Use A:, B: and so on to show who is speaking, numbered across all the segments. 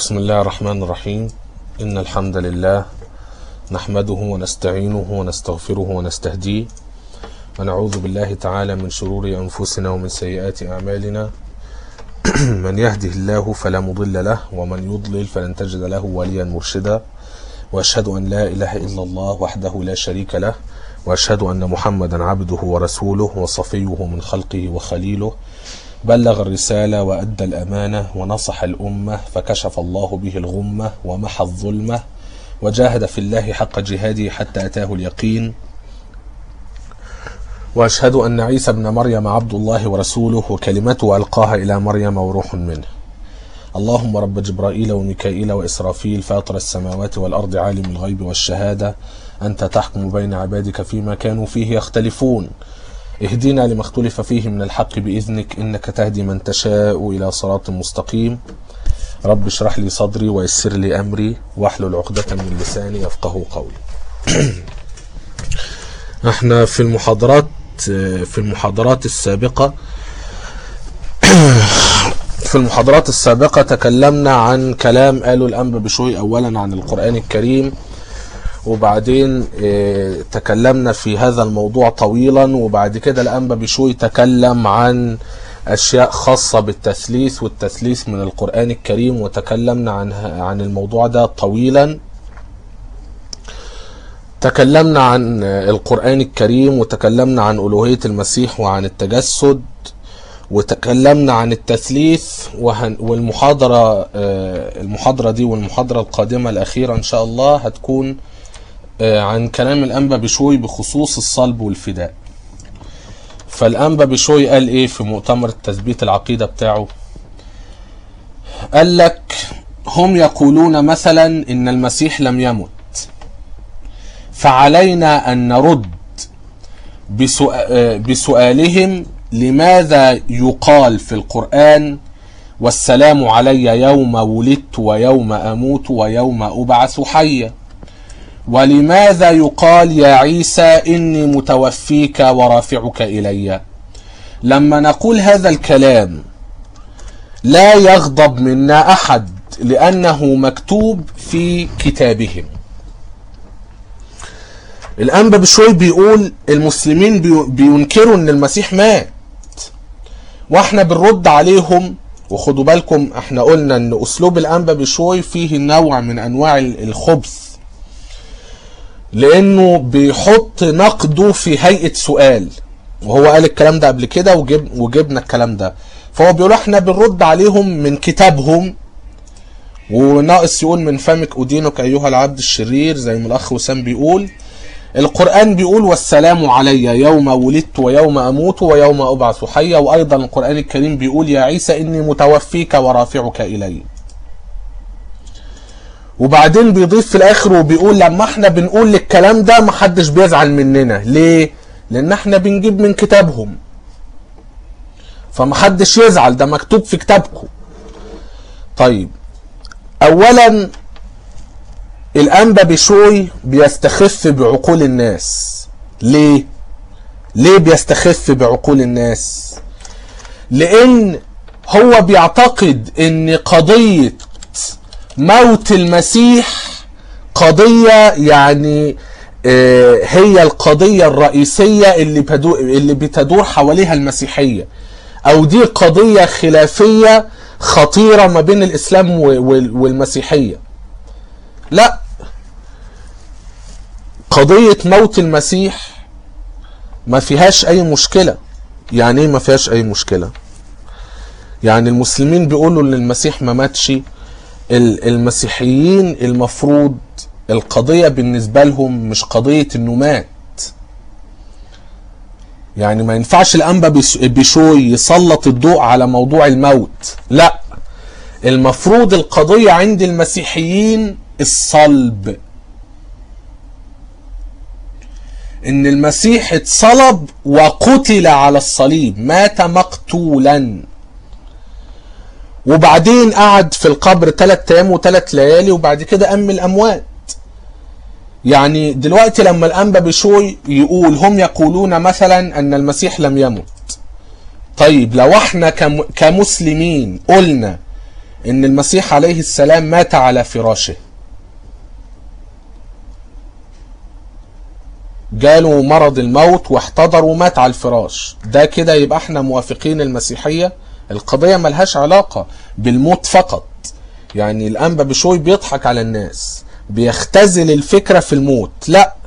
A: بسم الله الرحمن الرحيم إن الحمد لله نحمده ونستعينه ونستغفره ونستهديه ونعوذ بالله تعالى من شرور أنفسنا ومن سيئات أعمالنا من يهده الله فلا مضل له ومن يضلل فلن تجد له وليا مرشدا وأشهد أن لا إله إلا الله وحده لا شريك له وأشهد أن محمدا عبده ورسوله وصفيه من خلقه وخليله بلغ الرسالة وأدى الأمانة ونصح الأمة فكشف الله به الغمة ومحى الظلمة وجاهد في الله حق جهاده حتى أتاه اليقين وأشهد أن عيسى ابن مريم عبد الله ورسوله وكلمته ألقاها إلى مريم وروح منه اللهم رب جبرائيل وميكائيل وإسرافيل فاطر السماوات والأرض عالم الغيب والشهادة أنت تحكم بين عبادك فيما كانوا فيه يختلفون اهدنا لما اختلف فيه من الحق بإذنك إنك تهدي من تشاء إلى صراط مستقيم رب اشرح لي صدري ويسر لي أمري واحلل عقدة من لساني يفقه قولي احنا في المحاضرات في المحاضرات السابقة في المحاضرات السابقة تكلمنا عن كلام قاله الأنبا بشوي أولا عن القرآن الكريم وبعدين اه تكلمنا في هذا الموضوع طويلا وبعد كده الأنبا بشوي تكلم عن أشياء خاصة بالتثليث والتثليث من القرآن الكريم وتكلمنا عن عن الموضوع ده طويلا تكلمنا عن القرآن الكريم وتكلمنا عن ألوهية المسيح وعن التجسد وتكلمنا عن التثليث والمحاضرة المحاضرة دي والمحاضرة القادمة الأخيرة إن شاء الله هتكون عن كلام الأنبا بشوي بخصوص الصلب والفداء فالأنبا بشوي قال إيه في مؤتمر التثبيت العقيدة بتاعه قال لك هم يقولون مثلا إن المسيح لم يمت فعلينا أن نرد بسؤالهم لماذا يقال في القرآن والسلام علي يوم ولدت ويوم أموت ويوم أبعث حيا ولماذا يقال يا عيسى إني متوفيك ورافعك إلي لما نقول هذا الكلام لا يغضب منا أحد لأنه مكتوب في كتابهم الأنبا بشوي بيقول المسلمين بينكروا ان المسيح مات واحنا بنرد عليهم وخدوا بالكم احنا قلنا ان اسلوب الانبا بشوي فيه نوع من انواع الخبث لانه بيحط نقده في هيئه سؤال وهو قال الكلام ده قبل كده وجب وجبنا الكلام ده فهو بيقول احنا بنرد عليهم من كتابهم وناقص يقول من فمك ادينك ايها العبد الشرير زي ما الاخ وسام بيقول القرآن بيقول والسلام علي يوم ولدت ويوم أموت ويوم أبعث حيا وأيضا القرآن الكريم بيقول يا عيسى إني متوفيك ورافعك إلي وبعدين بيضيف في الآخر وبيقول لما احنا بنقول الكلام ده محدش بيزعل مننا ليه؟ لأن احنا بنجيب من كتابهم فمحدش يزعل ده مكتوب في كتابكم طيب أولا الأنبا بشوي بيستخف بعقول الناس ليه ليه بيستخف بعقول الناس لان هو بيعتقد ان قضية موت المسيح قضية يعني هي القضية الرئيسية اللي اللي بتدور حواليها المسيحية او دي قضية خلافية خطيرة ما بين الاسلام والمسيحية لا قضية موت المسيح ما فيهاش اي مشكلة يعني ايه ما فيهاش اي مشكلة يعني المسلمين بيقولوا ان المسيح ما ماتش المسيحيين المفروض القضية بالنسبة لهم مش قضية انه مات يعني ما ينفعش الانبا بشوي يسلط الضوء على موضوع الموت لا المفروض القضية عند المسيحيين الصلب ان المسيح اتصلب وقتل على الصليب مات مقتولا وبعدين قعد في القبر ثلاث ايام وثلاث ليالي وبعد كده قام الاموات يعني دلوقتي لما الانبا بشوي يقول هم يقولون مثلا ان المسيح لم يمت طيب لو احنا كمسلمين قلنا ان المسيح عليه السلام مات على فراشه جاله مرض الموت واحتضر ومات على الفراش ده كده يبقى احنا موافقين المسيحية القضية ملهاش علاقة بالموت فقط يعني الأنبا بشوي بيضحك على الناس بيختزل الفكرة في الموت لا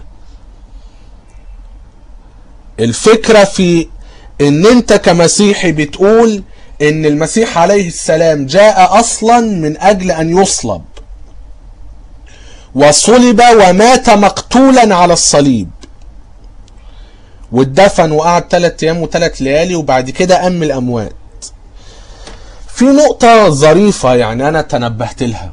A: الفكرة في ان انت كمسيحي بتقول ان المسيح عليه السلام جاء اصلا من اجل ان يصلب وصلب ومات مقتولا على الصليب واتدفن وقعد ثلاث ايام وثلاث ليالي وبعد كده قام الاموات في نقطة ظريفة يعني انا تنبهت لها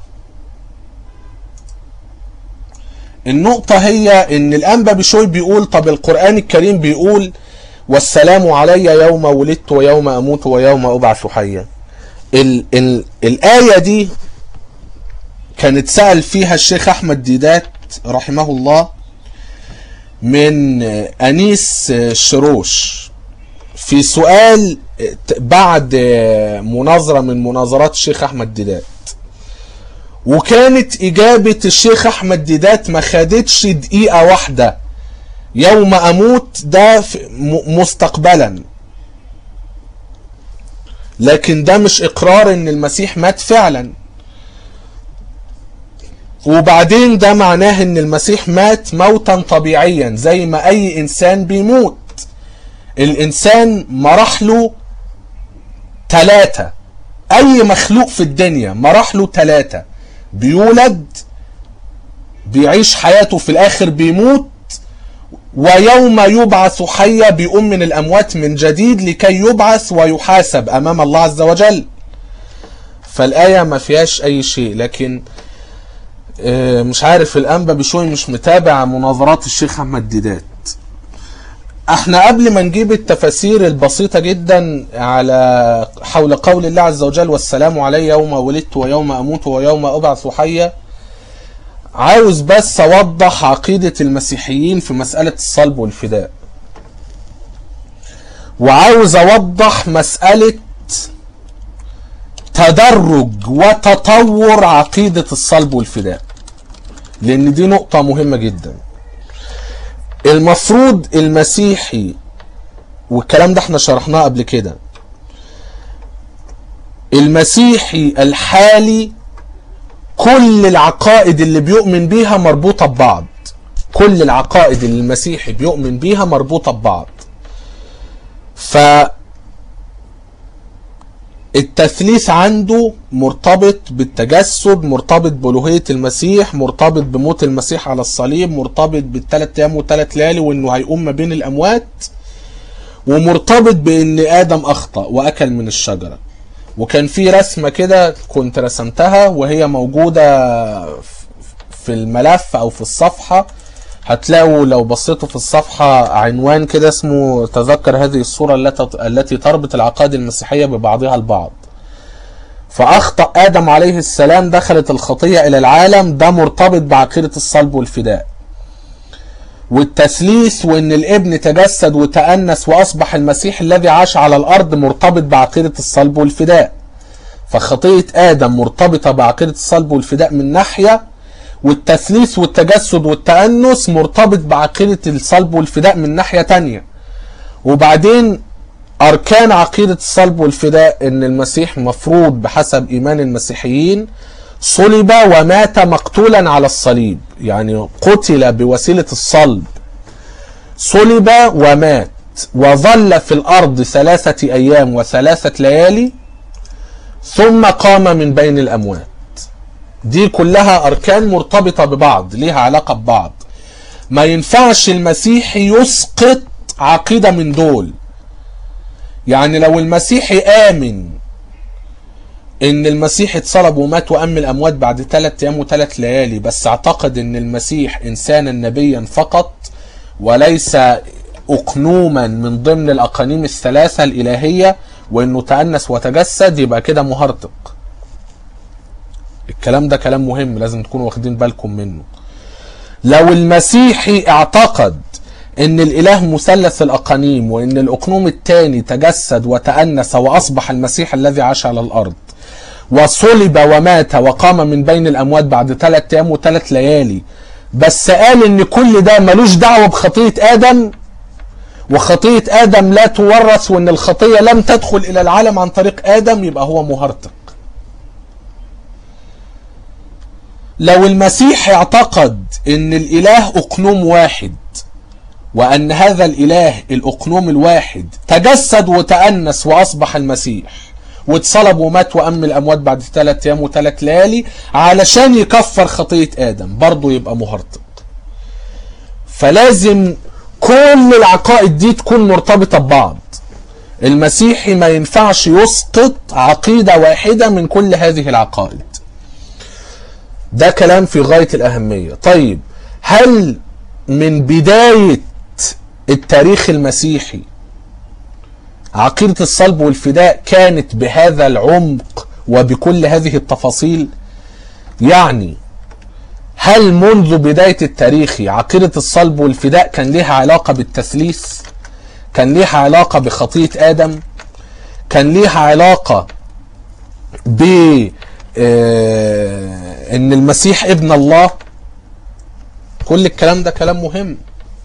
A: النقطة هي ان الانبا بشوي بيقول طب القرآن الكريم بيقول والسلام علي يوم ولدت ويوم اموت ويوم ابعث حيا ال ال الآية دي كانت سأل فيها الشيخ احمد ديدات رحمه الله من انيس شروش في سؤال بعد مناظرة من مناظرات الشيخ احمد ديدات وكانت اجابة الشيخ احمد ديدات ما خدتش دقيقة واحدة يوم اموت ده مستقبلا لكن ده مش اقرار ان المسيح مات فعلا وبعدين ده معناه ان المسيح مات موتا طبيعيا زي ما اي انسان بيموت الانسان مراحله ثلاثة اي مخلوق في الدنيا مراحله ثلاثة بيولد بيعيش حياته في الاخر بيموت ويوم يبعث حيا بيقوم من الاموات من جديد لكي يبعث ويحاسب امام الله عز وجل فالايه ما فيهاش اي شيء لكن مش عارف الانبا بشوي مش متابع مناظرات الشيخ احمد ديدات احنا قبل ما نجيب التفاسير البسيطة جدا على حول قول الله عز وجل والسلام علي يوم ولدت ويوم اموت ويوم ابعث حيا عاوز بس اوضح عقيدة المسيحيين في مسألة الصلب والفداء وعاوز اوضح مسألة تدرج وتطور عقيدة الصلب والفداء لان دي نقطة مهمة جدا المفروض المسيحي والكلام ده احنا شرحناه قبل كده المسيحي الحالي كل العقائد اللي بيؤمن بيها مربوطة ببعض كل العقائد اللي المسيحي بيؤمن بيها مربوطة ببعض ف التثليث عنده مرتبط بالتجسد مرتبط بألوهية المسيح مرتبط بموت المسيح على الصليب مرتبط بالثلاث أيام وثلاث ليالي وإنه هيقوم ما بين الأموات ومرتبط بإن آدم أخطأ وأكل من الشجرة وكان في رسمة كده كنت رسمتها وهي موجودة في الملف أو في الصفحة هتلاقوا لو بصيتوا في الصفحة عنوان كده اسمه تذكر هذه الصورة التي تربط العقائد المسيحية ببعضها البعض فأخطأ آدم عليه السلام دخلت الخطية إلى العالم ده مرتبط بعقيدة الصلب والفداء والتثليث وإن الابن تجسد وتأنس وأصبح المسيح الذي عاش على الأرض مرتبط بعقيدة الصلب والفداء فخطية آدم مرتبطة بعقيدة الصلب والفداء من ناحية والتثليث والتجسد والتأنس مرتبط بعقيدة الصلب والفداء من ناحية تانية وبعدين أركان عقيدة الصلب والفداء إن المسيح مفروض بحسب إيمان المسيحيين صلب ومات مقتولا على الصليب يعني قتل بوسيلة الصلب صلب ومات وظل في الأرض ثلاثة أيام وثلاثة ليالي ثم قام من بين الأموات دي كلها اركان مرتبطه ببعض ليها علاقه ببعض ما ينفعش المسيحي يسقط عقيده من دول يعني لو المسيحي امن ان المسيح اتصلب ومات وام الاموات بعد ثلاث ايام وثلاث ليالي بس اعتقد ان المسيح انسانا نبيا فقط وليس اقنوما من ضمن الاقانيم الثلاثه الالهيه وانه تانس وتجسد يبقى كده مهرطق الكلام ده كلام مهم لازم تكونوا واخدين بالكم منه لو المسيحي اعتقد ان الاله مثلث الاقانيم وان الاقنوم الثاني تجسد وتأنس واصبح المسيح الذي عاش على الارض وصلب ومات وقام من بين الاموات بعد ثلاث ايام وثلاث ليالي بس قال ان كل ده ملوش دعوه بخطيه ادم وخطيه ادم لا تورث وان الخطيه لم تدخل الى العالم عن طريق ادم يبقى هو مهرطق لو المسيح اعتقد ان الاله اقنوم واحد وان هذا الاله الاقنوم الواحد تجسد وتأنس واصبح المسيح واتصلب ومات وأم الأموات بعد ثلاث أيام وثلاث ليالي علشان يكفر خطية آدم برضه يبقى مهرطق فلازم كل العقائد دي تكون مرتبطة ببعض المسيحي ما ينفعش يسقط عقيدة واحدة من كل هذه العقائد ده كلام في غاية الأهمية طيب هل من بداية التاريخ المسيحي عقيدة الصلب والفداء كانت بهذا العمق وبكل هذه التفاصيل يعني هل منذ بداية التاريخ عقيدة الصلب والفداء كان لها علاقة بالتثليث كان لها علاقة بخطية آدم كان لها علاقة ب آه ان المسيح ابن الله كل الكلام ده كلام مهم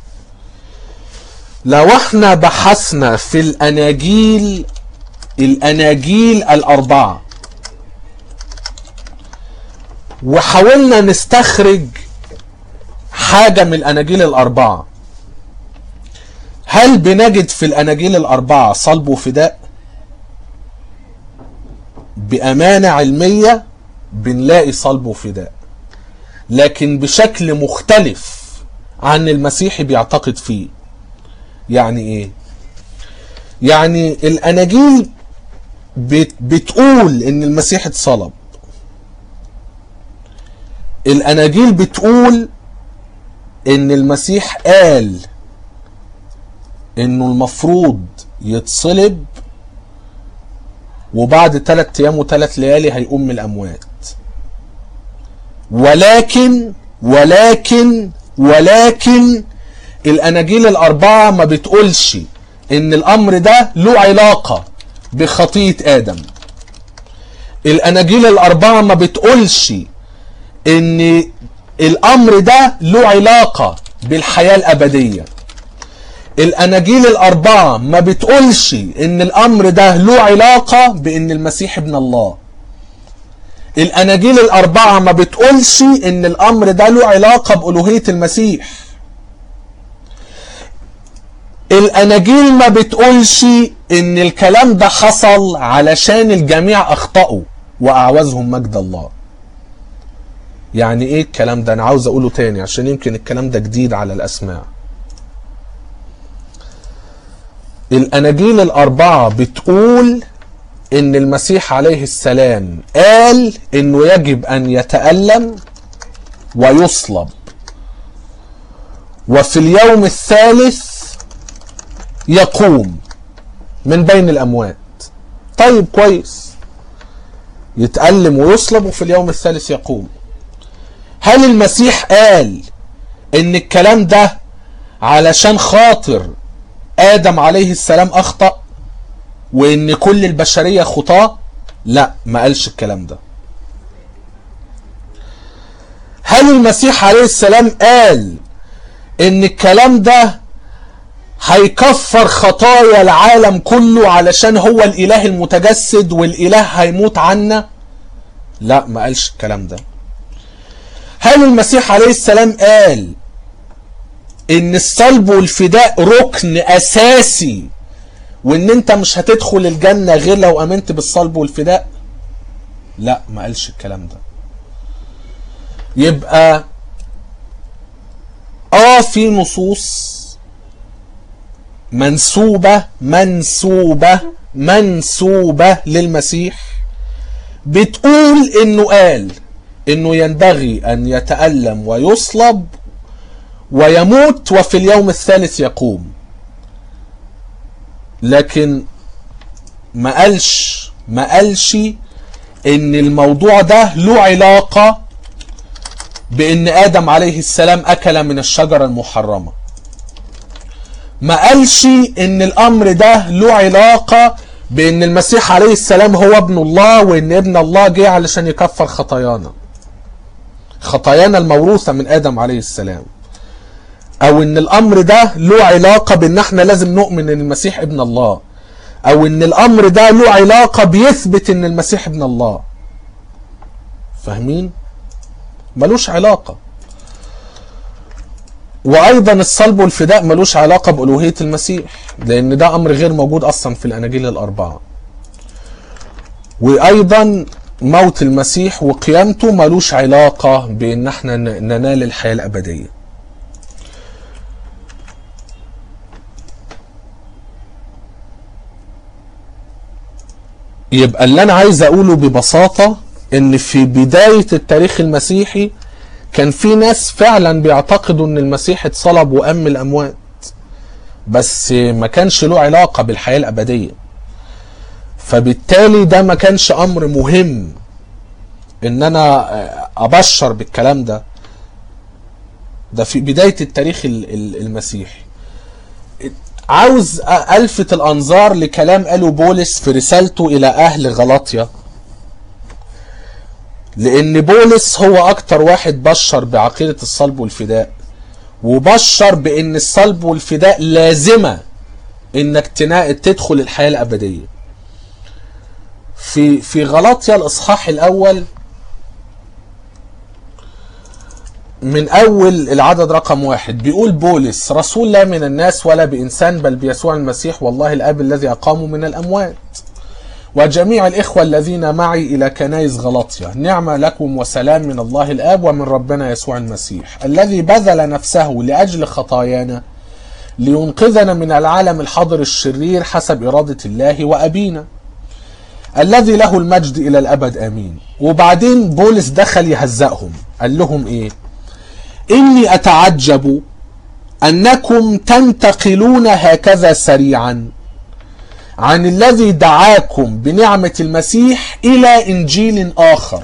A: لو احنا بحثنا في الاناجيل الاناجيل الاربعه وحاولنا نستخرج حاجه من الاناجيل الاربعه هل بنجد في الاناجيل الاربعه صلب وفداء بامانه علميه بنلاقي صلب وفداء لكن بشكل مختلف عن المسيحي بيعتقد فيه يعني ايه يعني الاناجيل بت بتقول ان المسيح اتصلب الاناجيل بتقول ان المسيح قال انه المفروض يتصلب وبعد ثلاث ايام وثلاث ليالي هيقوم من الاموات ولكن ولكن ولكن الاناجيل الاربعه ما بتقولش ان الامر ده له علاقه بخطيه ادم الاناجيل الاربعه ما بتقولش ان الامر ده له علاقه بالحياه الابديه الاناجيل الاربعه ما بتقولش ان الامر ده له علاقه بان المسيح ابن الله الاناجيل الاربعه ما بتقولش ان الامر ده له علاقه بالوهيه المسيح الاناجيل ما بتقولش ان الكلام ده حصل علشان الجميع اخطأوا واعوزهم مجد الله يعني ايه الكلام ده انا عاوز اقوله تاني عشان يمكن الكلام ده جديد على الاسماع الاناجيل الاربعه بتقول ان المسيح عليه السلام قال انه يجب ان يتالم ويصلب وفي اليوم الثالث يقوم من بين الاموات طيب كويس يتألم ويصلب وفي اليوم الثالث يقوم هل المسيح قال ان الكلام ده علشان خاطر ادم عليه السلام اخطأ وان كل البشرية خطاة لا ما قالش الكلام ده هل المسيح عليه السلام قال ان الكلام ده هيكفر خطايا العالم كله علشان هو الاله المتجسد والاله هيموت عنا لا ما قالش الكلام ده هل المسيح عليه السلام قال ان الصلب والفداء ركن اساسي وان انت مش هتدخل الجنة غير لو امنت بالصلب والفداء لا ما قالش الكلام ده يبقى اه في نصوص منسوبة منسوبة منسوبة للمسيح بتقول انه قال انه ينبغي ان يتألم ويصلب ويموت وفي اليوم الثالث يقوم لكن ما قالش ما قالش ان الموضوع ده له علاقة بان ادم عليه السلام اكل من الشجرة المحرمة ما قالش ان الامر ده له علاقة بان المسيح عليه السلام هو ابن الله وان ابن الله جه علشان يكفر خطايانا خطايانا الموروثة من ادم عليه السلام او ان الامر ده له علاقة بان احنا لازم نؤمن ان المسيح ابن الله او ان الامر ده له علاقة بيثبت ان المسيح ابن الله فاهمين ملوش علاقة وايضا الصلب والفداء ملوش علاقة بالوهية المسيح لان ده امر غير موجود اصلا في الاناجيل الاربعة وايضا موت المسيح وقيامته ملوش علاقة بان احنا ننال الحياة الابدية يبقى اللي انا عايز اقوله ببساطة ان في بداية التاريخ المسيحي كان في ناس فعلا بيعتقدوا ان المسيح اتصلب وقام من الاموات بس ما كانش له علاقة بالحياة الابدية فبالتالي ده ما كانش امر مهم ان انا ابشر بالكلام ده ده في بداية التاريخ المسيحي عاوز الفت الانظار لكلام قاله بولس في رسالته الى اهل غلاطيا لان بولس هو اكتر واحد بشر بعقيدة الصلب والفداء وبشر بان الصلب والفداء لازمة انك تدخل الحياة الابدية في في غلاطيا الاصحاح الاول من اول العدد رقم واحد بيقول بولس رسول لا من الناس ولا بانسان بل بيسوع المسيح والله الاب الذي اقامه من الاموات وجميع الإخوة الذين معي إلى كنايس غلطية نعمة لكم وسلام من الله الآب ومن ربنا يسوع المسيح الذي بذل نفسه لأجل خطايانا لينقذنا من العالم الحاضر الشرير حسب إرادة الله وأبينا الذي له المجد إلى الأبد آمين وبعدين بولس دخل يهزأهم قال لهم إيه إني أتعجب أنكم تنتقلون هكذا سريعا عن الذي دعاكم بنعمة المسيح إلى إنجيل آخر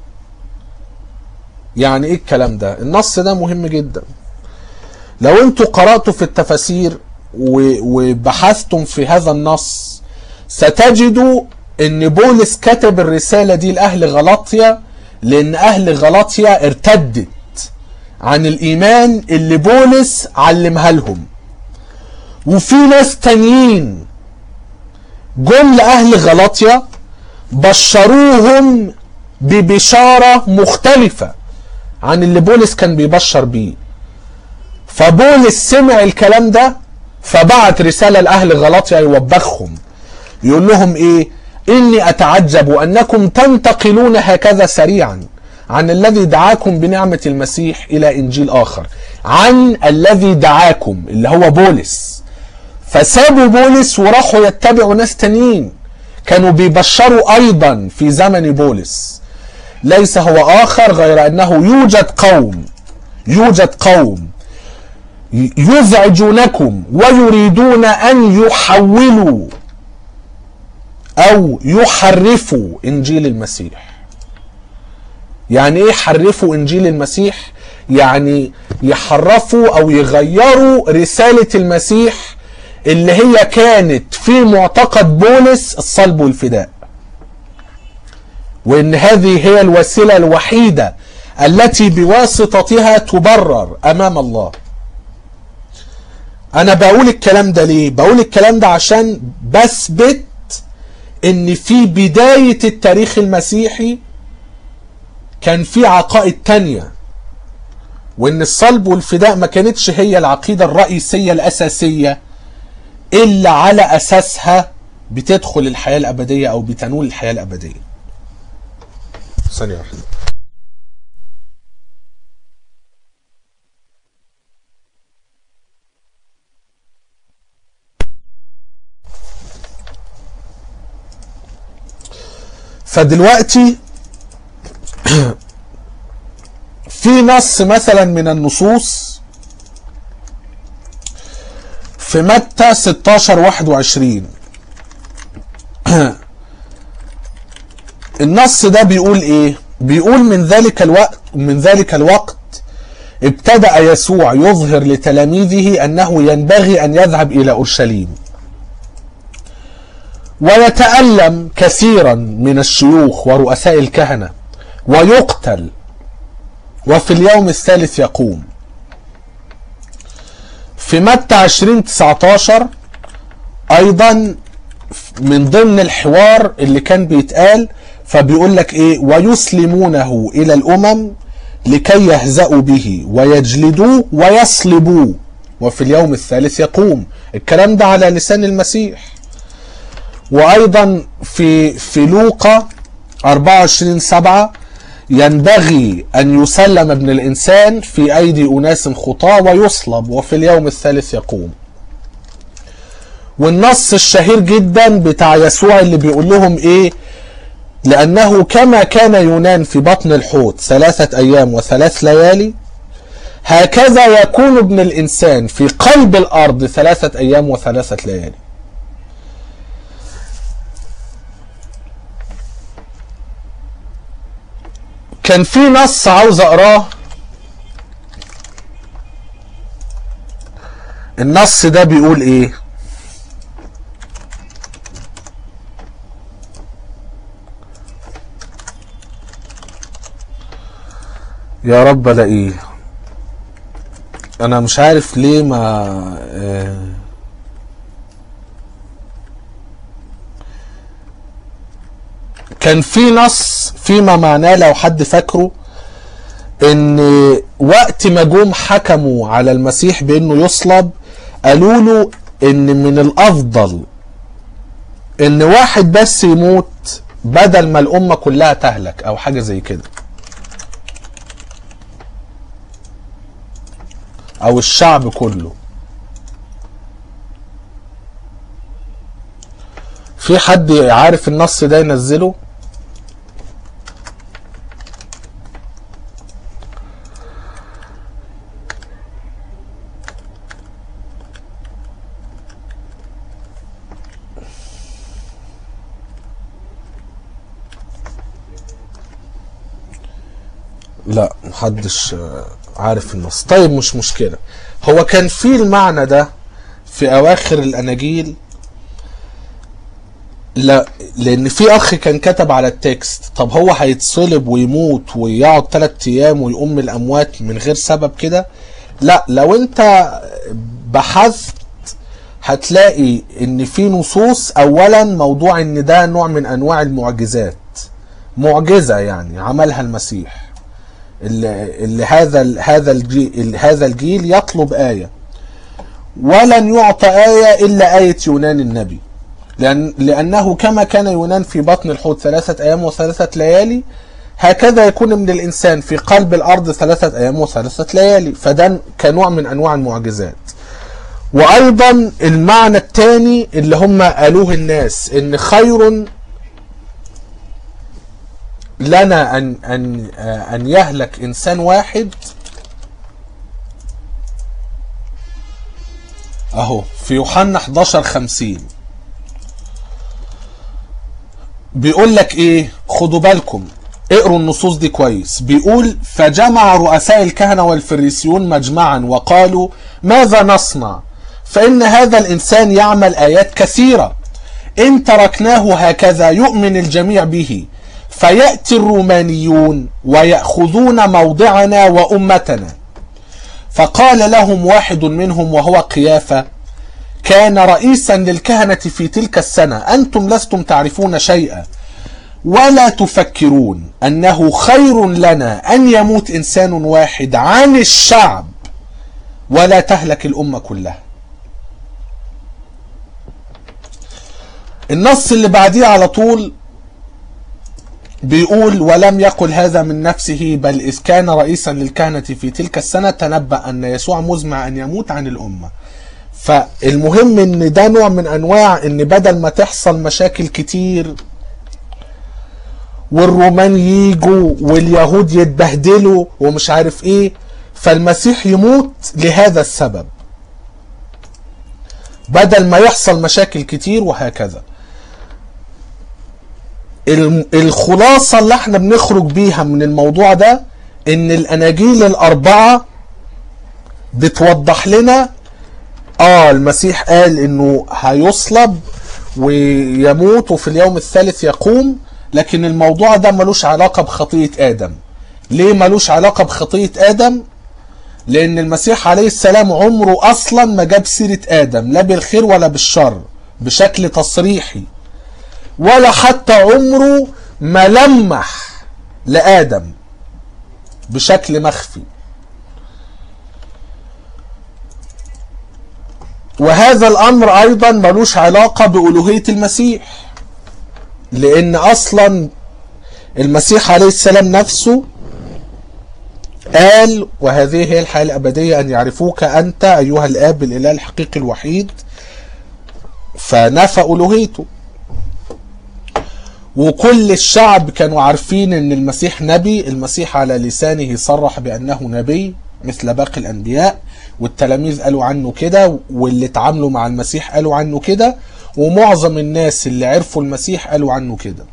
A: يعني إيه الكلام ده النص ده مهم جدا لو انتوا قرأتوا في التفاسير وبحثتم في هذا النص ستجدوا ان بولس كتب الرسالة دي لأهل غلاطيا لأن أهل غلاطيا ارتدت عن الإيمان اللي بولس علمها لهم وفي ناس تانيين جم لأهل غلاطيا بشروهم ببشارة مختلفة عن اللي بولس كان بيبشر بيه فبولس سمع الكلام ده فبعت رسالة لأهل غلاطيا يوبخهم يقول لهم ايه اني اتعجب انكم تنتقلون هكذا سريعا عن الذي دعاكم بنعمة المسيح الى انجيل اخر عن الذي دعاكم اللي هو بولس فسابوا بولس وراحوا يتبعوا ناس تانيين كانوا بيبشروا ايضا في زمن بولس ليس هو اخر غير انه يوجد قوم يوجد قوم يزعجونكم ويريدون ان يحولوا او يحرفوا انجيل المسيح يعني ايه يحرفوا انجيل المسيح يعني يحرفوا او يغيروا رسالة المسيح اللي هي كانت في معتقد بولس الصلب والفداء وان هذه هي الوسيلة الوحيدة التي بواسطتها تبرر امام الله انا بقول الكلام ده ليه بقول الكلام ده عشان بثبت ان في بداية التاريخ المسيحي كان في عقائد تانية وان الصلب والفداء ما كانتش هي العقيدة الرئيسية الاساسية الا على اساسها بتدخل الحياة الابدية او بتنول الحياة الابدية ثانية واحدة فدلوقتي في نص مثلا من النصوص في متى 16 21 النص ده بيقول ايه بيقول من ذلك الوقت من ذلك الوقت ابتدأ يسوع يظهر لتلاميذه انه ينبغي ان يذهب الى اورشليم ويتألم كثيرا من الشيوخ ورؤساء الكهنة ويقتل وفي اليوم الثالث يقوم في متى 20 19 ايضا من ضمن الحوار اللي كان بيتقال فبيقول لك ايه ويسلمونه الى الامم لكي يهزأوا به ويجلدوه ويصلبوه وفي اليوم الثالث يقوم الكلام ده على لسان المسيح وايضا في في لوقا 24 7 ينبغي ان يسلم ابن الانسان في ايدي اناس خطاه ويصلب وفي اليوم الثالث يقوم والنص الشهير جدا بتاع يسوع اللي بيقول لهم ايه لانه كما كان يونان في بطن الحوت ثلاثه ايام وثلاث ليالي هكذا يكون ابن الانسان في قلب الارض ثلاثه ايام وثلاثه ليالي كان في نص عاوز اقراه النص ده بيقول ايه يا رب الاقيه انا مش عارف ليه ما آه كان في نص فيما معناه لو حد فاكره ان وقت ما جم حكموا على المسيح بانه يصلب قالوا له ان من الافضل ان واحد بس يموت بدل ما الامه كلها تهلك او حاجه زي كده او الشعب كله في حد عارف النص ده ينزله لا محدش عارف النص طيب مش مشكلة هو كان في المعنى ده في أواخر الأناجيل لا لأن في أخ كان كتب على التكست طب هو هيتصلب ويموت ويقعد ثلاث أيام ويقوم من الأموات من غير سبب كده لا لو أنت بحثت هتلاقي ان في نصوص اولا موضوع ان ده نوع من انواع المعجزات معجزة يعني عملها المسيح اللي, اللي هذا هذا الجيل هذا الجيل يطلب آية ولن يعطى آية إلا آية يونان النبي لأن لأنه كما كان يونان في بطن الحوت ثلاثة أيام وثلاثة ليالي هكذا يكون من الإنسان في قلب الأرض ثلاثة أيام وثلاثة ليالي فده كنوع من أنواع المعجزات وأيضا المعنى الثاني اللي هم قالوه الناس إن خير لنا أن أن أن يهلك إنسان واحد أهو في يوحنا 11 50 بيقول لك إيه خدوا بالكم اقروا النصوص دي كويس بيقول فجمع رؤساء الكهنة والفريسيون مجمعا وقالوا ماذا نصنع فإن هذا الإنسان يعمل آيات كثيرة إن تركناه هكذا يؤمن الجميع به فيأتي الرومانيون ويأخذون موضعنا وأمتنا فقال لهم واحد منهم وهو قيافة كان رئيسا للكهنة في تلك السنة أنتم لستم تعرفون شيئا ولا تفكرون أنه خير لنا أن يموت إنسان واحد عن الشعب ولا تهلك الأمة كلها النص اللي بعديه على طول بيقول ولم يقل هذا من نفسه بل إذ كان رئيسا للكهنة في تلك السنة تنبأ أن يسوع مزمع أن يموت عن الأمة فالمهم ان ده نوع من انواع ان بدل ما تحصل مشاكل كتير والرومان يجوا واليهود يتبهدلوا ومش عارف ايه فالمسيح يموت لهذا السبب بدل ما يحصل مشاكل كتير وهكذا الخلاصة اللي احنا بنخرج بيها من الموضوع ده ان الاناجيل الاربعة بتوضح لنا اه المسيح قال انه هيصلب ويموت وفي اليوم الثالث يقوم لكن الموضوع ده ملوش علاقة بخطية آدم ليه ملوش علاقة بخطية آدم لأن المسيح عليه السلام عمره أصلا ما جاب سيرة آدم لا بالخير ولا بالشر بشكل تصريحي ولا حتى عمره ما لمح لآدم بشكل مخفي وهذا الأمر أيضا ملوش علاقة بألوهية المسيح لأن أصلا المسيح عليه السلام نفسه قال وهذه هي الحياة الأبدية أن يعرفوك أنت أيها الآب الإله الحقيقي الوحيد فنفى ألوهيته وكل الشعب كانوا عارفين ان المسيح نبي المسيح على لسانه صرح بانه نبي مثل باقي الانبياء والتلاميذ قالوا عنه كده واللي اتعاملوا مع المسيح قالوا عنه كده ومعظم الناس اللي عرفوا المسيح قالوا عنه كده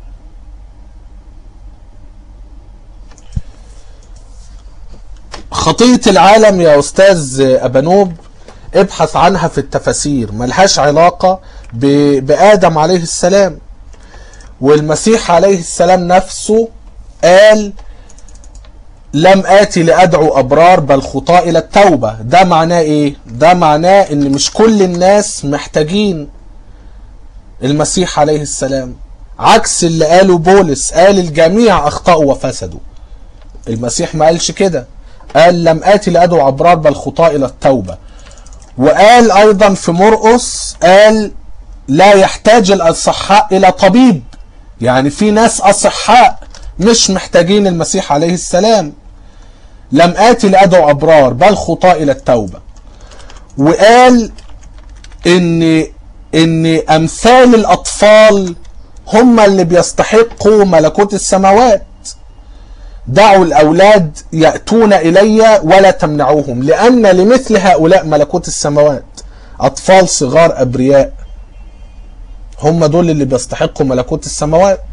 A: خطية العالم يا أستاذ أبانوب ابحث عنها في التفاسير ملهاش علاقة ب- بآدم عليه السلام والمسيح عليه السلام نفسه قال لم آتي لأدعو أبرار بل خطاة إلى التوبة ده معناه إيه؟ ده معناه إن مش كل الناس محتاجين المسيح عليه السلام عكس اللي قاله بولس قال الجميع أخطأوا وفسدوا المسيح ما قالش كده قال لم آتي لأدعو أبرار بل خطاة إلى التوبة وقال أيضا في مرقس قال لا يحتاج الأصحاء إلى طبيب يعني في ناس أصحاء مش محتاجين المسيح عليه السلام لم آتي لأدعو أبرار بل خطاة إلى التوبة وقال إن إن أمثال الأطفال هم اللي بيستحقوا ملكوت السماوات دعوا الأولاد يأتون إلي ولا تمنعوهم لأن لمثل هؤلاء ملكوت السماوات أطفال صغار أبرياء هم دول اللي بيستحقوا ملكوت السماوات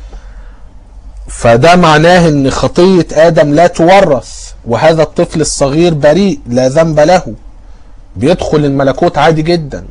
A: فده معناه ان خطية ادم لا تورث وهذا الطفل الصغير بريء لا ذنب له بيدخل الملكوت عادي جدا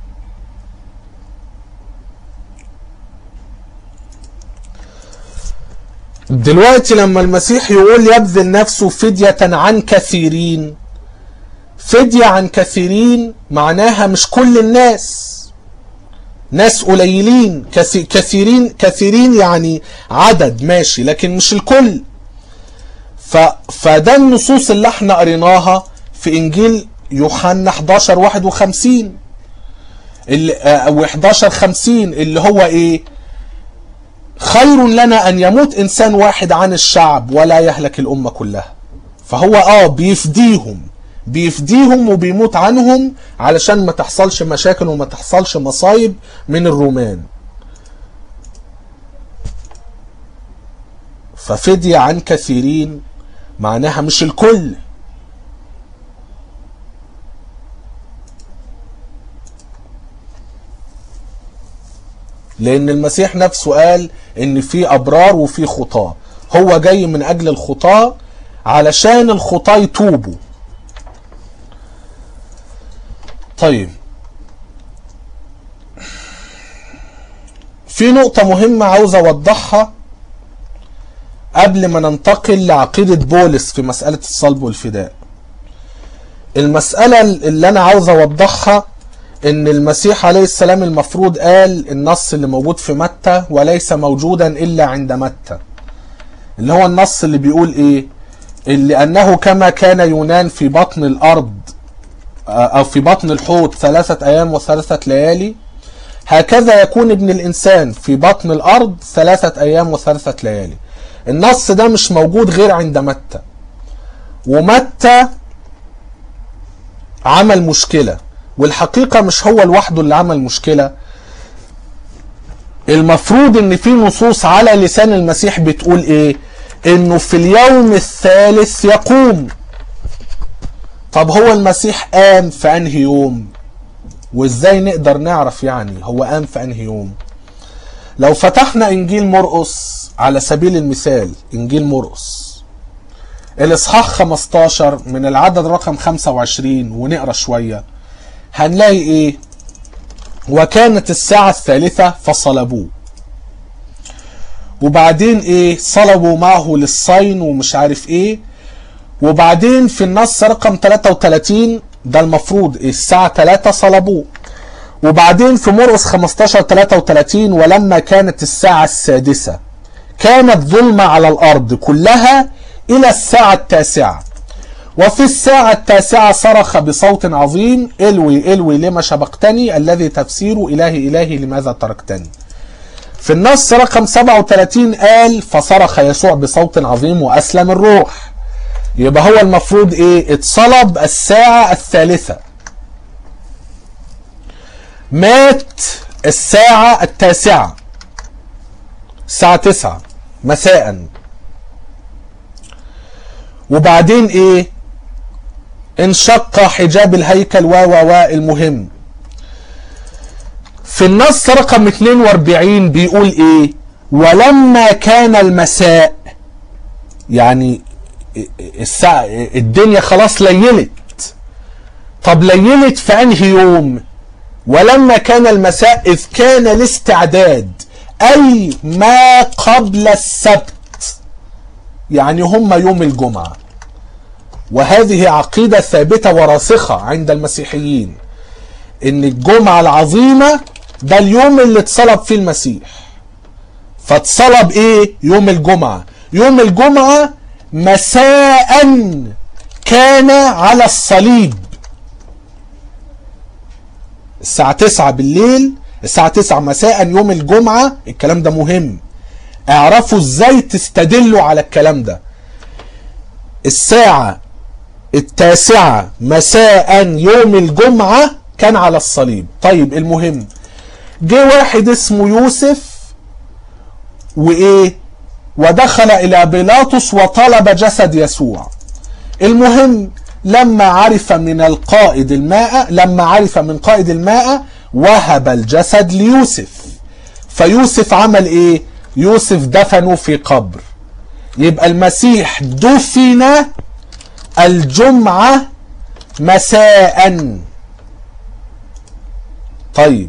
A: دلوقتي لما المسيح يقول يبذل نفسه فدية عن كثيرين فدية عن كثيرين معناها مش كل الناس ناس قليلين كثي- كثيرين كثيرين يعني عدد ماشي لكن مش الكل ف فده النصوص اللي احنا قريناها في انجيل يوحنا 11 51 اللي او 11 50 اللي هو ايه خير لنا ان يموت انسان واحد عن الشعب ولا يهلك الامه كلها فهو اه بيفديهم بيفديهم وبيموت عنهم علشان ما تحصلش مشاكل وما تحصلش مصايب من الرومان ففدية عن كثيرين معناها مش الكل لان المسيح نفسه قال ان في ابرار وفي خطاه هو جاي من اجل الخطاه علشان الخطاه يتوبوا طيب في نقطة مهمة عاوز أوضحها قبل ما ننتقل لعقيدة بولس في مسألة الصلب والفداء المسألة اللي أنا عاوز أوضحها إن المسيح عليه السلام المفروض قال النص اللي موجود في متى وليس موجودا إلا عند متى اللي هو النص اللي بيقول إيه اللي أنه كما كان يونان في بطن الأرض أو في بطن الحوت ثلاثة أيام وثلاثة ليالي هكذا يكون ابن الإنسان في بطن الأرض ثلاثة أيام وثلاثة ليالي النص ده مش موجود غير عند متى ومتى عمل مشكلة والحقيقة مش هو لوحده اللي عمل مشكلة المفروض ان في نصوص على لسان المسيح بتقول ايه انه في اليوم الثالث يقوم طب هو المسيح قام في انهي يوم وازاي نقدر نعرف يعني هو قام في انهي يوم لو فتحنا انجيل مرقس على سبيل المثال انجيل مرقس الاصحاح 15 من العدد رقم 25 ونقرا شويه هنلاقي ايه وكانت الساعة الثالثة فصلبوه وبعدين ايه صلبوا معه للصين ومش عارف ايه وبعدين في النص رقم 33 ده المفروض الساعة 3 صلبوه وبعدين في مرقس 15 33 ولما كانت الساعة السادسة كانت ظلمة على الأرض كلها إلى الساعة التاسعة وفي الساعة التاسعة صرخ بصوت عظيم إلوي إلوي لما شبقتني الذي تفسير إلهي إلهي لماذا تركتني في النص رقم 37 قال فصرخ يسوع بصوت عظيم وأسلم الروح يبقى هو المفروض إيه اتصلب الساعة الثالثة مات الساعة التاسعة الساعة تسعة مساء وبعدين ايه انشق حجاب الهيكل و و و المهم في النص رقم 42 بيقول ايه ولما كان المساء يعني الساعة الدنيا خلاص ليلت طب ليلت في انهي يوم ولما كان المساء إذ كان الاستعداد أي ما قبل السبت يعني هم يوم الجمعة وهذه عقيدة ثابتة وراسخة عند المسيحيين إن الجمعة العظيمة ده اليوم اللي اتصلب فيه المسيح فاتصلب إيه يوم الجمعة يوم الجمعة مساء كان على الصليب الساعة 9 بالليل الساعة 9 مساء يوم الجمعة الكلام ده مهم اعرفوا ازاي تستدلوا على الكلام ده الساعة التاسعة مساء يوم الجمعة كان على الصليب طيب المهم جه واحد اسمه يوسف وايه ودخل الى بيلاطس وطلب جسد يسوع المهم لما عرف من القائد الماء لما عرف من قائد الماء وهب الجسد ليوسف فيوسف عمل ايه يوسف دفنه في قبر يبقى المسيح دفن الجمعة مساء طيب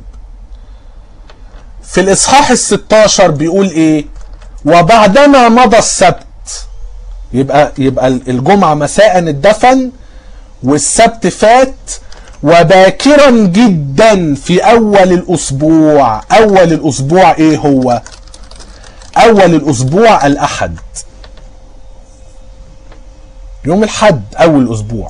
A: في الاصحاح الستاشر بيقول ايه وبعدما مضى السبت يبقى يبقى الجمعة مساء الدفن والسبت فات وباكرا جدا في اول الاسبوع اول الاسبوع ايه هو اول الاسبوع الاحد يوم الحد اول اسبوع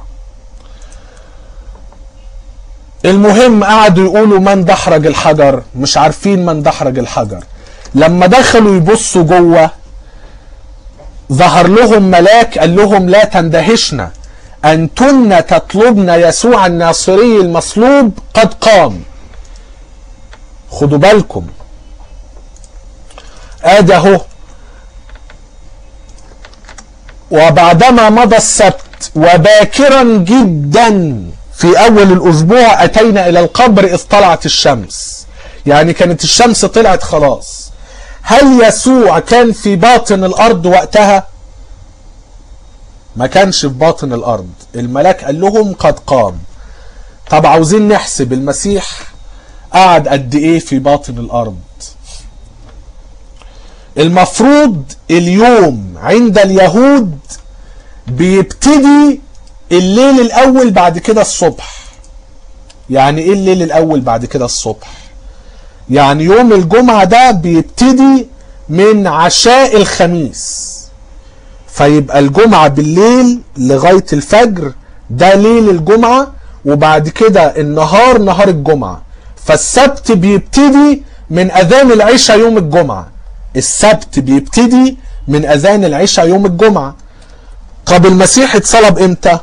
A: المهم قعدوا يقولوا من دحرج الحجر مش عارفين من دحرج الحجر لما دخلوا يبصوا جوه ظهر لهم ملاك قال لهم لا تندهشنا أنتن تطلبن يسوع الناصري المصلوب قد قام خدوا بالكم ادي اهو وبعدما مضى السبت وباكرا جدا في اول الاسبوع اتينا الى القبر اذ طلعت الشمس يعني كانت الشمس طلعت خلاص هل يسوع كان في باطن الارض وقتها ما كانش في باطن الارض الملاك قال لهم قد قام طب عاوزين نحسب المسيح قعد قد ايه في باطن الارض المفروض اليوم عند اليهود بيبتدي الليل الاول بعد كده الصبح يعني ايه الليل الاول بعد كده الصبح يعني يوم الجمعة ده بيبتدي من عشاء الخميس فيبقى الجمعة بالليل لغاية الفجر ده ليل الجمعة وبعد كده النهار نهار الجمعة فالسبت بيبتدي من أذان العشاء يوم الجمعة السبت بيبتدي من أذان العشاء يوم الجمعة طب المسيح اتصلب امتى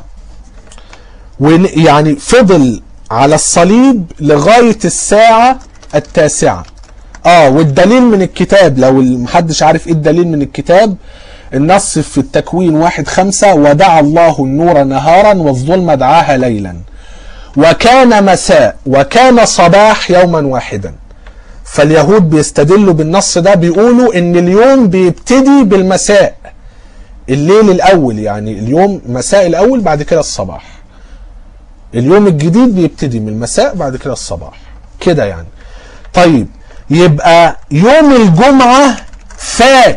A: يعني فضل على الصليب لغاية الساعة التاسعة اه والدليل من الكتاب لو محدش عارف ايه الدليل من الكتاب النص في التكوين واحد خمسة ودعا الله النور نهارا والظلم دعاها ليلا وكان مساء وكان صباح يوما واحدا فاليهود بيستدلوا بالنص ده بيقولوا ان اليوم بيبتدي بالمساء الليل الاول يعني اليوم مساء الاول بعد كده الصباح اليوم الجديد بيبتدي من المساء بعد كده الصباح كده يعني طيب يبقى يوم الجمعة فات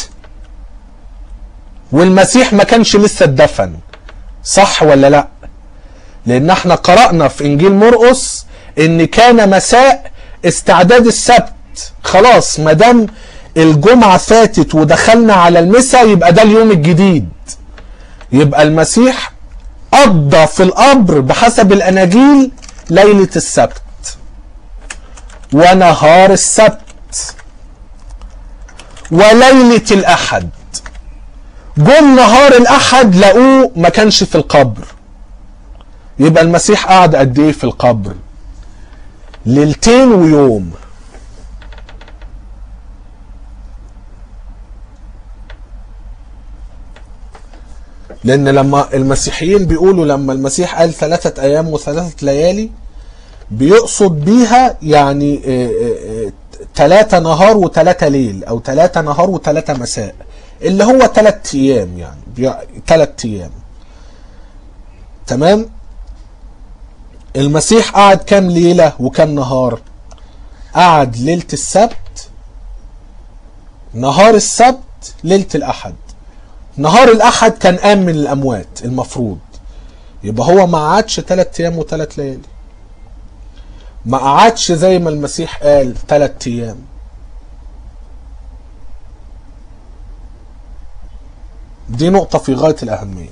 A: والمسيح ما كانش لسه اتدفن صح ولا لا لان احنا قرأنا في انجيل مرقس ان كان مساء استعداد السبت خلاص ما دام الجمعة فاتت ودخلنا على المساء يبقى ده اليوم الجديد يبقى المسيح قضى في القبر بحسب الاناجيل ليلة السبت ونهار السبت وليلة الأحد جم نهار الأحد لقوه ما كانش في القبر يبقى المسيح قعد قد إيه في القبر ليلتين ويوم لأن لما المسيحيين بيقولوا لما المسيح قال ثلاثة أيام وثلاثة ليالي بيقصد بيها يعني ثلاثة نهار وثلاثة ليل أو ثلاثة نهار وثلاثة مساء اللي هو ثلاث أيام يعني ثلاث أيام تمام المسيح قعد كام ليلة وكام نهار قعد ليلة السبت نهار السبت ليلة الأحد نهار الأحد كان قام من الأموات المفروض يبقى هو ما قعدش ثلاث أيام وثلاث ليالي ما قعدش زي ما المسيح قال ثلاث ايام دي نقطة في غاية الأهمية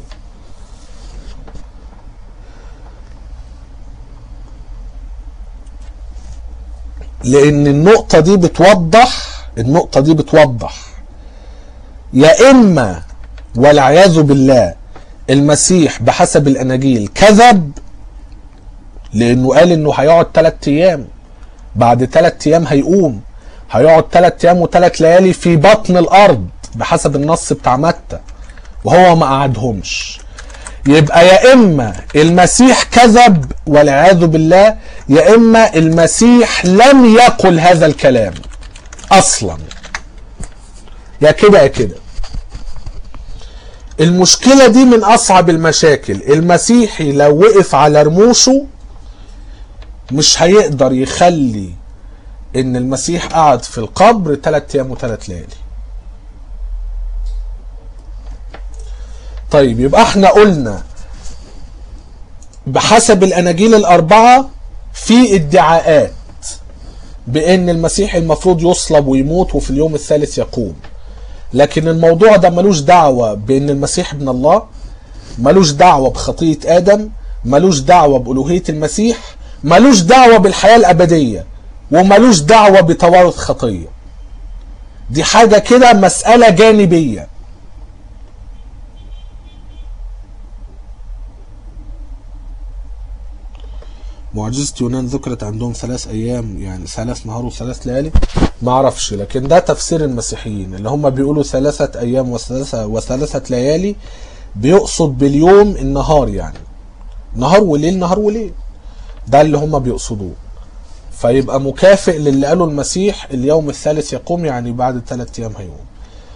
A: لأن النقطة دي بتوضح النقطة دي بتوضح يا إما والعياذ بالله المسيح بحسب الأناجيل كذب لانه قال انه هيقعد ثلاث ايام بعد ثلاث ايام هيقوم هيقعد ثلاث ايام وثلاث ليالي في بطن الارض بحسب النص بتاع متى وهو ما قعدهمش يبقى يا اما المسيح كذب والعياذ بالله يا اما المسيح لم يقل هذا الكلام اصلا يا كده يا كده المشكلة دي من أصعب المشاكل المسيحي لو وقف على رموشه مش هيقدر يخلي ان المسيح قعد في القبر ثلاث ايام وثلاث ليالي طيب يبقى احنا قلنا بحسب الاناجيل الاربعه في ادعاءات بان المسيح المفروض يصلب ويموت وفي اليوم الثالث يقوم لكن الموضوع ده ملوش دعوه بان المسيح ابن الله ملوش دعوه بخطيه ادم ملوش دعوه بالوهيه المسيح ملوش دعوة بالحياة الأبدية وملوش دعوة بتوارث خطية دي حاجة كده مسألة جانبية معجزة يونان ذكرت عندهم ثلاث أيام يعني ثلاث نهار وثلاث ليالي ما أعرفش لكن ده تفسير المسيحيين اللي هم بيقولوا ثلاثة أيام وثلاثة, وثلاثة ليالي بيقصد باليوم النهار يعني نهار وليل نهار وليل ده اللي هم بيقصدوه فيبقى مكافئ للي قاله المسيح اليوم الثالث يقوم يعني بعد ثلاث ايام هيقوم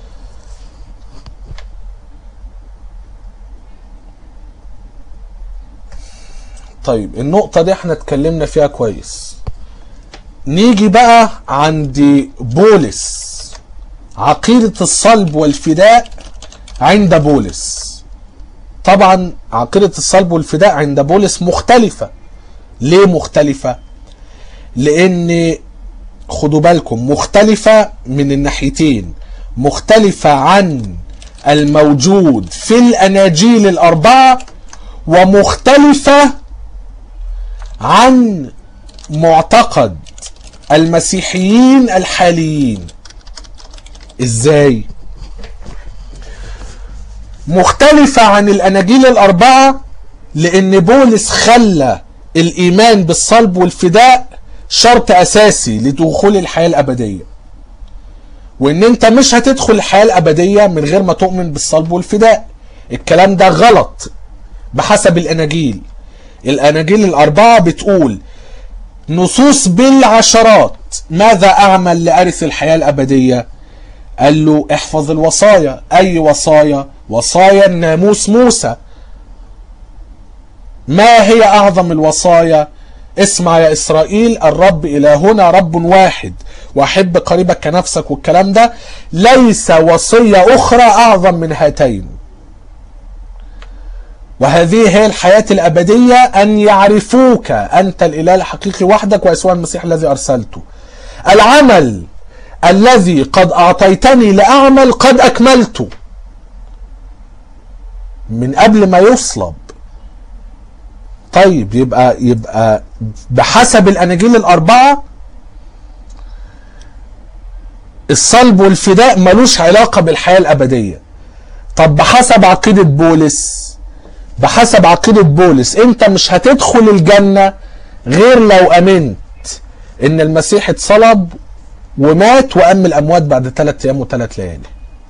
A: طيب النقطة دي احنا اتكلمنا فيها كويس نيجي بقى عند بولس عقيدة الصلب والفداء عند بولس طبعا عقيدة الصلب والفداء عند بولس مختلفة ليه مختلفة لان خدوا بالكم مختلفة من الناحيتين مختلفة عن الموجود في الاناجيل الاربعة ومختلفة عن معتقد المسيحيين الحاليين ازاي مختلفة عن الاناجيل الاربعة لان بولس خلى الايمان بالصلب والفداء شرط اساسي لدخول الحياه الابديه وان انت مش هتدخل الحياه الابديه من غير ما تؤمن بالصلب والفداء الكلام ده غلط بحسب الاناجيل الاناجيل الاربعه بتقول نصوص بالعشرات ماذا اعمل لارث الحياه الابديه قال له احفظ الوصايا اي وصايا وصايا الناموس موسى ما هي اعظم الوصايا اسمع يا إسرائيل الرب إلهنا رب واحد وأحب قريبك كنفسك والكلام ده ليس وصية أخرى أعظم من هاتين وهذه هي الحياة الأبدية أن يعرفوك أنت الإله الحقيقي وحدك ويسوع المسيح الذي أرسلته العمل الذي قد أعطيتني لأعمل قد أكملته من قبل ما يصلب طيب يبقى يبقى بحسب الاناجيل الاربعه الصلب والفداء ملوش علاقه بالحياه الابديه طب بحسب عقيده بولس بحسب عقيده بولس انت مش هتدخل الجنه غير لو امنت ان المسيح اتصلب ومات وقام الاموات بعد ثلاث ايام وثلاث ليالي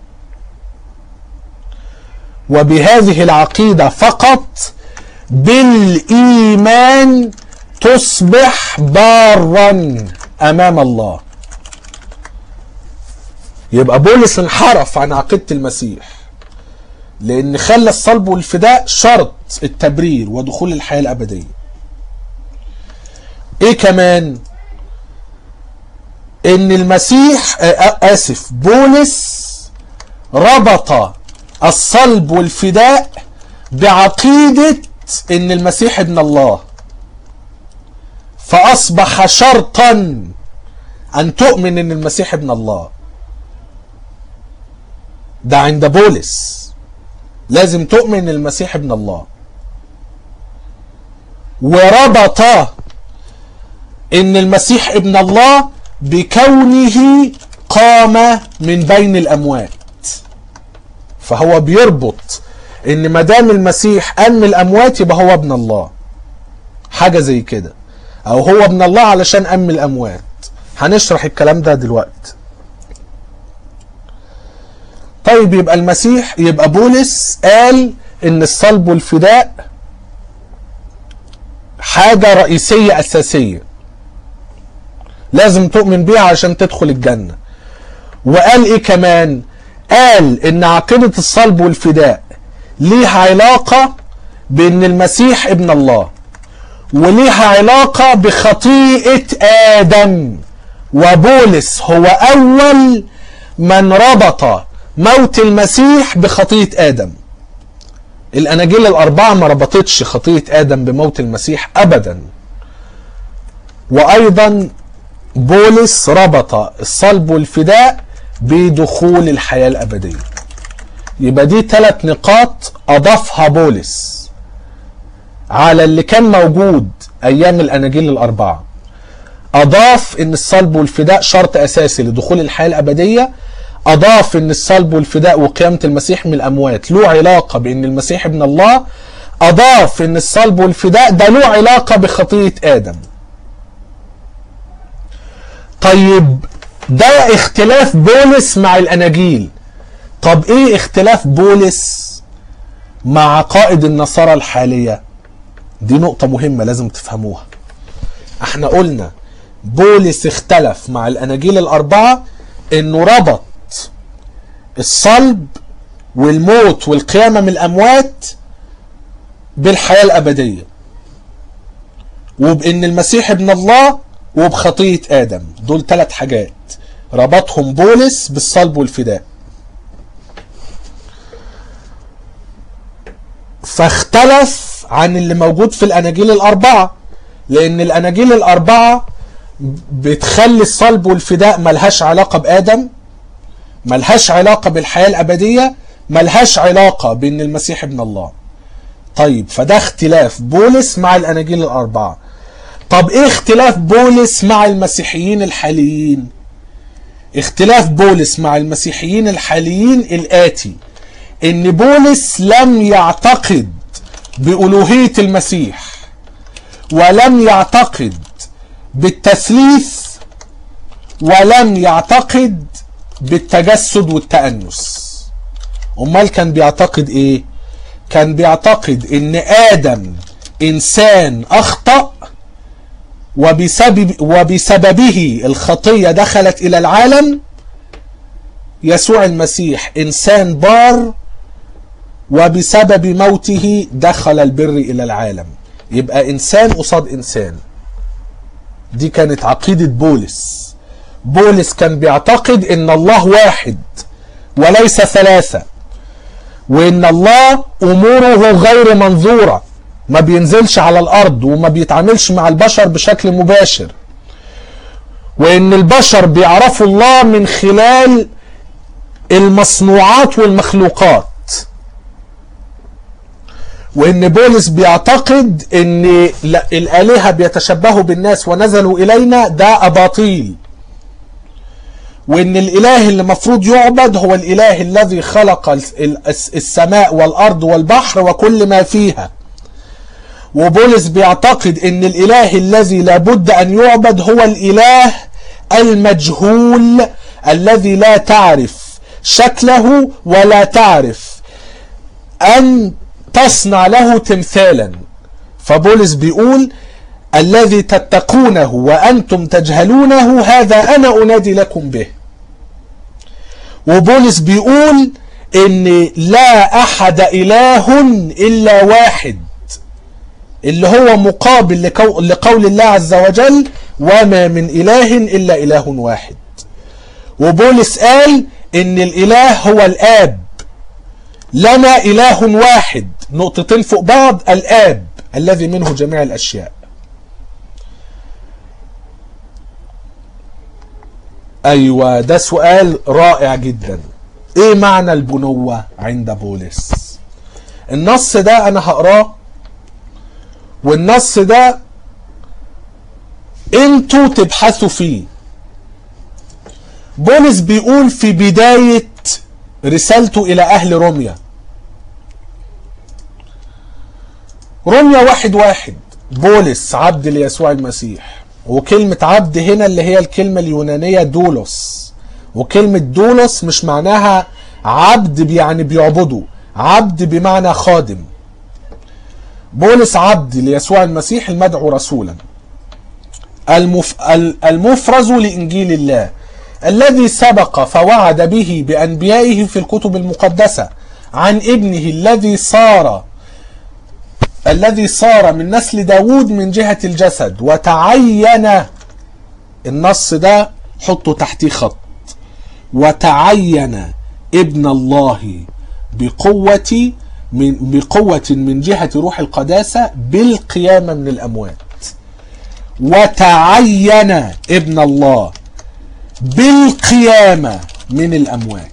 A: وبهذه العقيده فقط بالايمان تصبح بارا امام الله يبقى بولس انحرف عن عقيده المسيح لان خلى الصلب والفداء شرط التبرير ودخول الحياه الابديه ايه كمان ان المسيح اسف بولس ربط الصلب والفداء بعقيده ان المسيح ابن الله فاصبح شرطا ان تؤمن ان المسيح ابن الله ده عند بولس لازم تؤمن ان المسيح ابن الله وربط ان المسيح ابن الله بكونه قام من بين الاموات فهو بيربط ان ما دام المسيح قام من الاموات يبقى هو ابن الله حاجه زي كده او هو ابن الله علشان قام من الاموات هنشرح الكلام ده دلوقتي طيب يبقى المسيح يبقى بولس قال ان الصلب والفداء حاجة رئيسية أساسية لازم تؤمن بيها عشان تدخل الجنة وقال ايه كمان قال ان عقيدة الصلب والفداء ليها علاقة بان المسيح ابن الله وليها علاقة بخطيئة آدم وبولس هو أول من ربط موت المسيح بخطيئة آدم الأناجيل الأربعة ما ربطتش خطيئة آدم بموت المسيح أبدا وأيضا بولس ربط الصلب والفداء بدخول الحياة الأبدية يبقى دي ثلاث نقاط أضافها بولس على اللي كان موجود أيام الأناجيل الأربعة أضاف إن الصلب والفداء شرط أساسي لدخول الحياة الأبدية أضاف إن الصلب والفداء وقيامة المسيح من الأموات له علاقة بإن المسيح ابن الله أضاف إن الصلب والفداء ده له علاقة بخطية آدم طيب ده اختلاف بولس مع الأناجيل طب إيه اختلاف بولس مع عقائد النصارى الحالية دي نقطة مهمة لازم تفهموها احنا قلنا بولس اختلف مع الأناجيل الأربعة إنه ربط الصلب والموت والقيامة من الأموات بالحياة الأبدية وبإن المسيح ابن الله وبخطية آدم دول ثلاث حاجات ربطهم بولس بالصلب والفداء فاختلف عن اللي موجود في الأناجيل الأربعة لأن الأناجيل الأربعة بتخلي الصلب والفداء ملهاش علاقة بآدم ملهاش علاقة بالحياة الأبدية ملهاش علاقة بأن المسيح ابن الله طيب فده اختلاف بولس مع الأناجيل الأربعة طب ايه اختلاف بولس مع المسيحيين الحاليين اختلاف بولس مع المسيحيين الحاليين الآتي ان بولس لم يعتقد بألوهية المسيح ولم يعتقد بالتثليث ولم يعتقد بالتجسد والتأنس امال كان بيعتقد ايه كان بيعتقد ان ادم انسان اخطأ وبسبب وبسببه الخطية دخلت الى العالم يسوع المسيح انسان بار وبسبب موته دخل البر الى العالم يبقى انسان قصاد انسان دي كانت عقيدة بولس بولس كان بيعتقد ان الله واحد وليس ثلاثة وان الله اموره غير منظورة ما بينزلش على الارض وما بيتعاملش مع البشر بشكل مباشر وان البشر بيعرفوا الله من خلال المصنوعات والمخلوقات وان بولس بيعتقد ان لا- الالهه بيتشبهوا بالناس ونزلوا الينا ده اباطيل وان الاله اللي المفروض يعبد هو الاله الذي خلق ال- ال- السماء والارض والبحر وكل ما فيها وبولس بيعتقد ان الاله الذي لابد ان يعبد هو الاله المجهول الذي لا تعرف شكله ولا تعرف ان تصنع له تمثالا فبولس بيقول الذي تتقونه وانتم تجهلونه هذا انا انادي لكم به وبولس بيقول ان لا احد اله الا واحد اللي هو مقابل لكو- لقول الله عز وجل وما من اله الا اله واحد وبولس قال ان الاله هو الاب لنا اله واحد نقطتين فوق بعض الاب الذي منه جميع الاشياء ايوه ده سؤال رائع جدا ايه معنى البنوة عند بولس النص ده انا هقراه والنص ده انتوا تبحثوا فيه بولس بيقول في بداية رسالته إلى أهل روميا روميا واحد واحد بولس عبد ليسوع المسيح وكلمة عبد هنا اللي هي الكلمة اليونانية دولوس وكلمة دولوس مش معناها عبد يعني بيعبده عبد بمعنى خادم بولس عبد ليسوع المسيح المدعو رسولا المف... المفرز لإنجيل الله الذي سبق فوعد به بأنبيائه في الكتب المقدسة عن ابنه الذي صار الذي صار من نسل داود من جهة الجسد وتعين النص ده حطه تحتيه خط وتعين ابن الله بقوة من بقوة من جهة روح القداسة بالقيامة من الأموات وتعين ابن الله بالقيامة من الأموات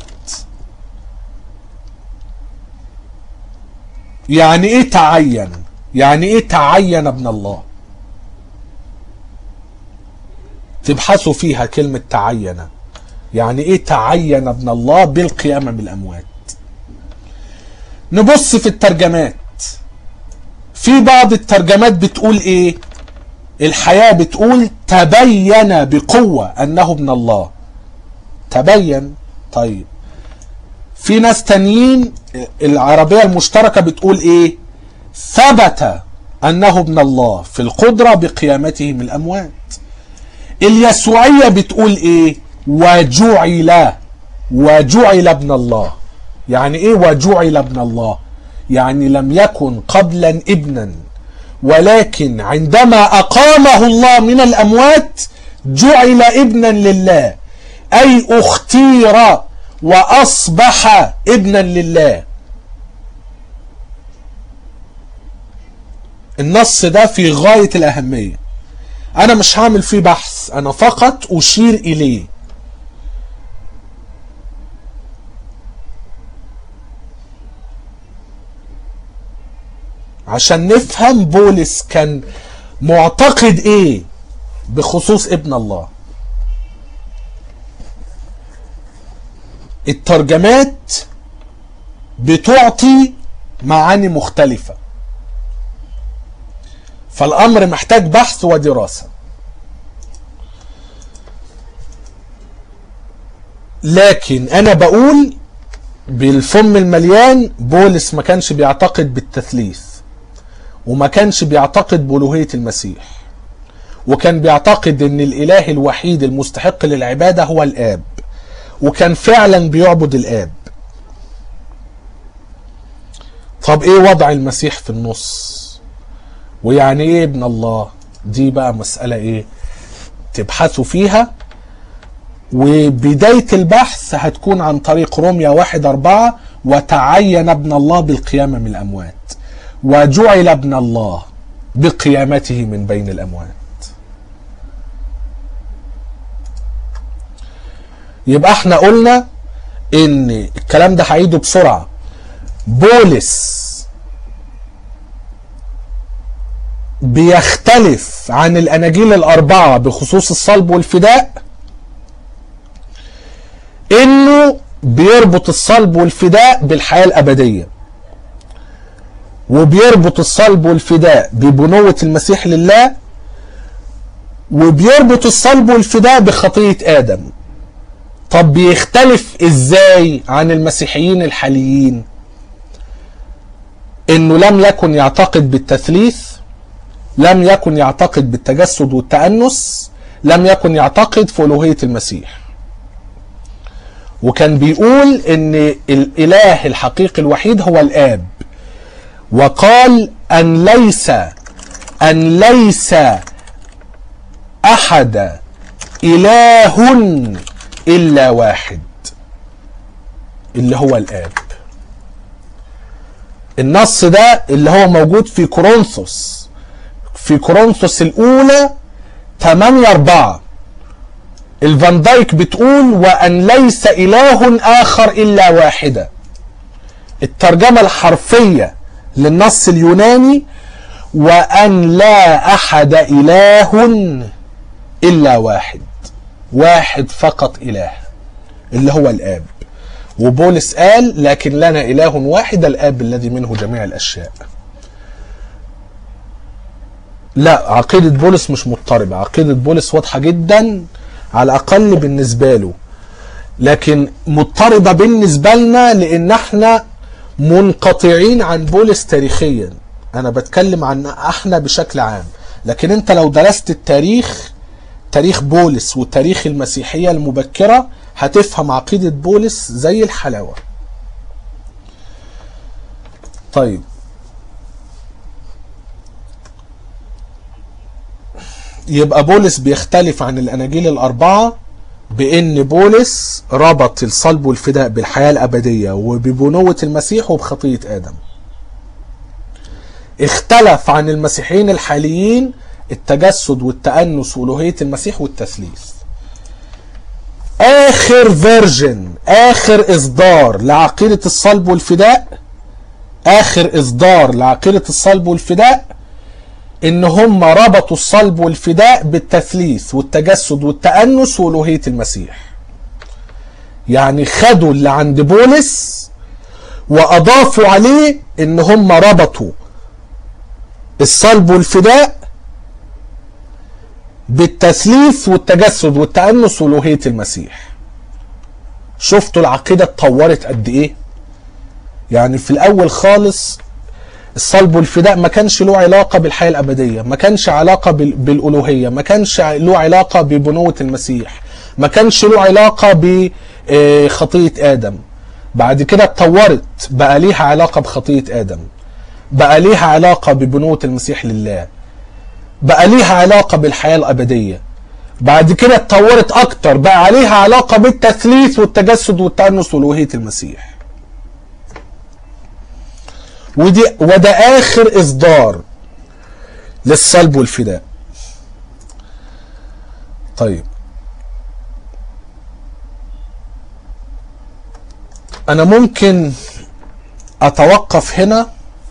A: يعني ايه تعين يعني ايه تعين ابن الله تبحثوا فيها كلمة تعين يعني ايه تعين ابن الله بالقيامة من الأموات نبص في الترجمات في بعض الترجمات بتقول ايه الحياة بتقول تبين بقوة أنه ابن الله تبين طيب في ناس تانيين العربية المشتركة بتقول ايه ثبت أنه ابن الله في القدرة بقيامته من الأموات اليسوعية بتقول ايه وجعل وجعل ابن الله يعني ايه وجعل ابن الله يعني لم يكن قبلا ابنا ولكن عندما أقامه الله من الأموات جعل ابنا لله أي اختير وأصبح ابنا لله النص ده في غاية الأهمية أنا مش هعمل فيه بحث أنا فقط أشير إليه عشان نفهم بولس كان معتقد ايه بخصوص ابن الله الترجمات بتعطي معاني مختلفة فالأمر محتاج بحث ودراسة لكن أنا بقول بالفم المليان بولس ما كانش بيعتقد بالتثليث وما كانش بيعتقد بألوهية المسيح وكان بيعتقد ان الاله الوحيد المستحق للعبادة هو الاب وكان فعلا بيعبد الاب طب ايه وضع المسيح في النص ويعني ايه ابن الله دي بقى مسألة ايه تبحثوا فيها وبداية البحث هتكون عن طريق روميا واحد أربعة وتعين ابن الله بالقيامة من الأموات وجعل ابن الله بقيامته من بين الأموات يبقى احنا قلنا ان الكلام ده هعيده بسرعة بولس بيختلف عن الاناجيل الاربعه بخصوص الصلب والفداء انه بيربط الصلب والفداء بالحياه الابديه وبيربط الصلب والفداء ببنوه المسيح لله وبيربط الصلب والفداء بخطيه ادم طب بيختلف ازاي عن المسيحيين الحاليين انه لم يكن يعتقد بالتثليث لم يكن يعتقد بالتجسد والتأنس لم يكن يعتقد في ألوهية المسيح وكان بيقول ان الاله الحقيقي الوحيد هو الاب وقال ان ليس ان ليس احد اله الا واحد اللي هو الاب النص ده اللي هو موجود في كورنثوس في كورنثوس الاولى 8 4 الفان دايك بتقول وان ليس اله اخر الا واحده الترجمه الحرفيه للنص اليوناني وان لا احد اله الا واحد واحد فقط اله اللي هو الاب وبولس قال لكن لنا اله واحد الاب الذي منه جميع الاشياء لا عقيدة بولس مش مضطربة عقيدة بولس واضحة جدا على الأقل بالنسبة له لكن مضطربة بالنسبة لنا لأن احنا منقطعين عن بولس تاريخيا أنا بتكلم عن احنا بشكل عام لكن انت لو درست التاريخ تاريخ بولس وتاريخ المسيحية المبكرة هتفهم عقيدة بولس زي الحلاوة طيب يبقى بولس بيختلف عن الاناجيل الاربعه بان بولس ربط الصلب والفداء بالحياه الابديه وببنوه المسيح وبخطيه ادم اختلف عن المسيحيين الحاليين التجسد والتأنس وألوهية المسيح والتثليث آخر فيرجن آخر إصدار لعقيدة الصلب والفداء آخر إصدار لعقيدة الصلب والفداء ان هم ربطوا الصلب والفداء بالتثليث والتجسد والتأنس وألوهية المسيح يعني خدوا اللي عند بولس وأضافوا عليه ان هم ربطوا الصلب والفداء بالتثليث والتجسد والتأنس وألوهية المسيح شفتوا العقيدة اتطورت قد ايه يعني في الاول خالص الصلب والفداء ما كانش له علاقة بالحياة الأبدية ما كانش علاقة بالألوهية ما كانش له علاقة ببنوة المسيح ما كانش له علاقة بخطية آدم بعد كده اتطورت بقى ليها علاقة بخطية آدم بقى ليها علاقة ببنوة المسيح لله بقى ليها علاقة بالحياة الأبدية بعد كده اتطورت أكتر بقى عليها علاقة بالتثليث والتجسد والتأنس وألوهية المسيح ودي وده اخر اصدار للصلب والفداء طيب انا ممكن اتوقف هنا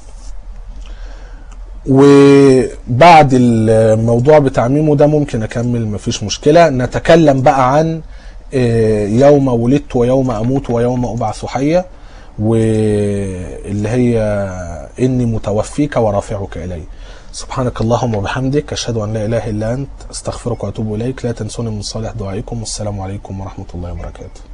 A: وبعد الموضوع بتاع ميمو ده ممكن اكمل مفيش مشكله نتكلم بقى عن يوم ولدت ويوم اموت ويوم ابعث حيا واللي هي إني متوفيك ورافعك إلي سبحانك اللهم وبحمدك أشهد أن لا إله إلا أنت أستغفرك وأتوب إليك لا تنسوني من صالح دعائكم والسلام عليكم ورحمة الله وبركاته